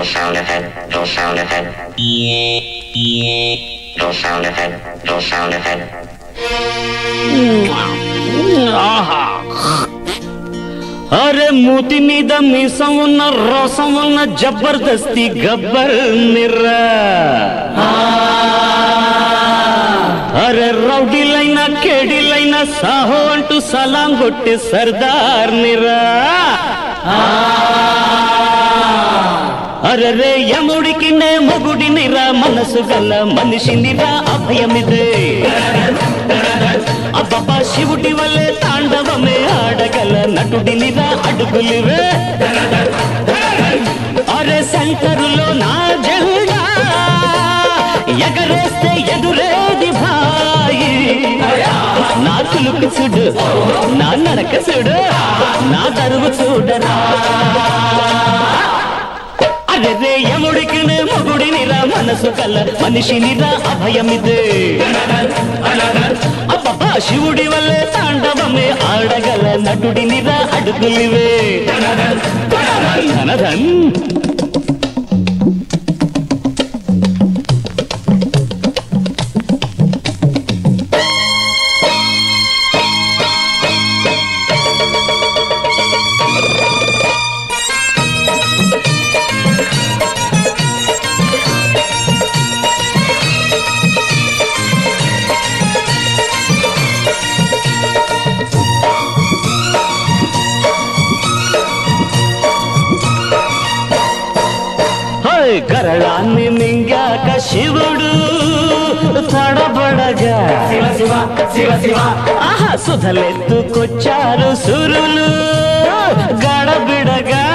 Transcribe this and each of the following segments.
sound effect, no sound effect. No sound effect, no sound effect. ఆహా అరే మూతి మీద మీసం ఉన్న రసం ఉన్న జబర్దస్తి గబ్బర్ మిర్రా అరే రౌడీలైనా కేడీలైనా సాహో అంటూ సలాం కొట్టే సర్దార్ నిరా అరే రే యముడికి నే మొగుడినిరా మనసు గల మనిషినిరా అభయమిదే అబ్బబ్బా శివుడి వల్లే తాండవమే ఆడగల నటుడినిరా అడుగులివే అరే శంకరులో నా జెండా ఎగరేస్తే ఎదురేది భాయి నా కులుకు చూడు నా నడక చూడు నా దరువు చూడరా అరే రే యముడికి నే మొగుడినిరా మనసు కల మనిషినిరా అభయమిదే అబ్బబ్బా శివుడి వల్లే తాండవమే ఆడగల నటుడినిరా అడుగులివే ధనధన్ హై గరళాన్ని మింగాక శివుడు తడబడగా ఆహా సుధలెత్తుకొచ్చారు సురులు గడబిడగా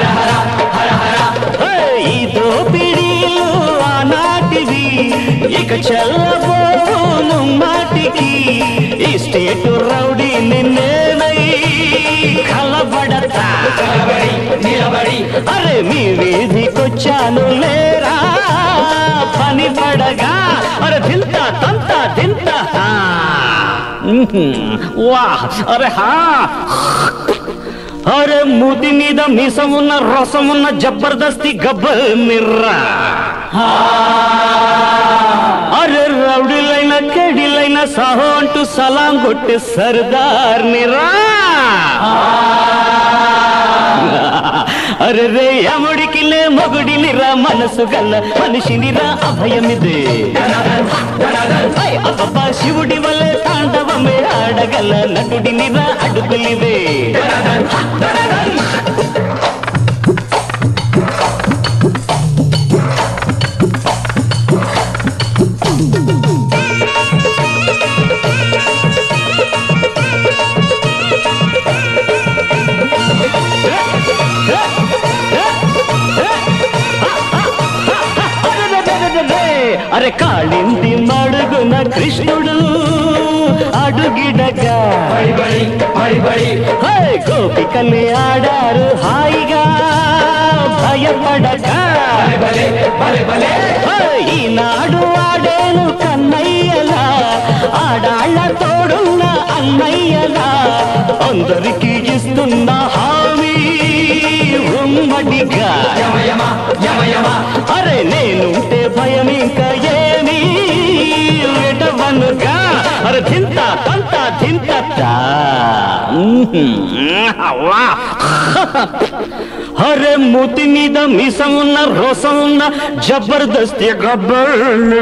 హై, ఈ దోపిడీలు ఆనాటివి ఇక చల్లబోను మాటికి ఈ స్టేటు రౌడీ నిన్నేనై కలబడతా అరే మీ వీధికొచ్చాను లేరా పని పడగా అరే దింత తంత దింత హా. మ్మ్. వాహ్ అరే హా అరే మూతి మీద మీసం ఉన్న రసం ఉన్న జబర్దస్తి గబ్బర్ మిర్రా అరే రౌడీలైన కేడీలైన సాహో అంటూ సలాం కొట్టే సర్దార్ నిరా అరే రే యముడికి లే మొగుడినిరా మనసు గల్ల మనిషినిరా అభయమిదే ఐ అబ్బబ్బా శివుడి వల్లే తాండవమే ఆడగల నటుడినిరా అడుగులివే అరెరెరెరెరె! అరే కాళింది మడుగున కృష్ణుడు అడుగిడగా హే, గోపికల్ని ఆడారు హాయిగా భయపడక హే, ఈనాడు ఆడేను కన్నయ్యలా ఆడాళ్ళ తోడున్న అన్నయ్యలా అందరికీ ఇస్తున్న హామీ ఉమ్మడిగా అరే నేనుంటే భయం ఇంకా ఏమీ విడవనుగా అరే చింత తంత చింత అరే మూతి మీద మీసం ఉన్న రోసం ఉన్న జబర్దస్తి గబ్బర్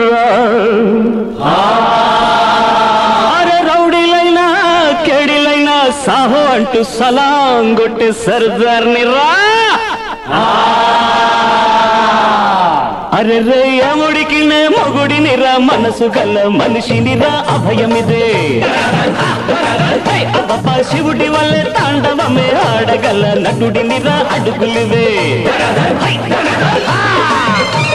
అరే రౌడీలైనా కేడీలైనా సాహో అంటూ సలాం కొట్టే సర్దార్ని రా అరే రే యముడికి నే మొగుడిని రా మనసు గల మనిషిని రా అభయమిదే హై, అబ్బబ్బా శివుడి వల్లే తాండవమే ఆడగల నటుడిని రా అడుగులివే హై,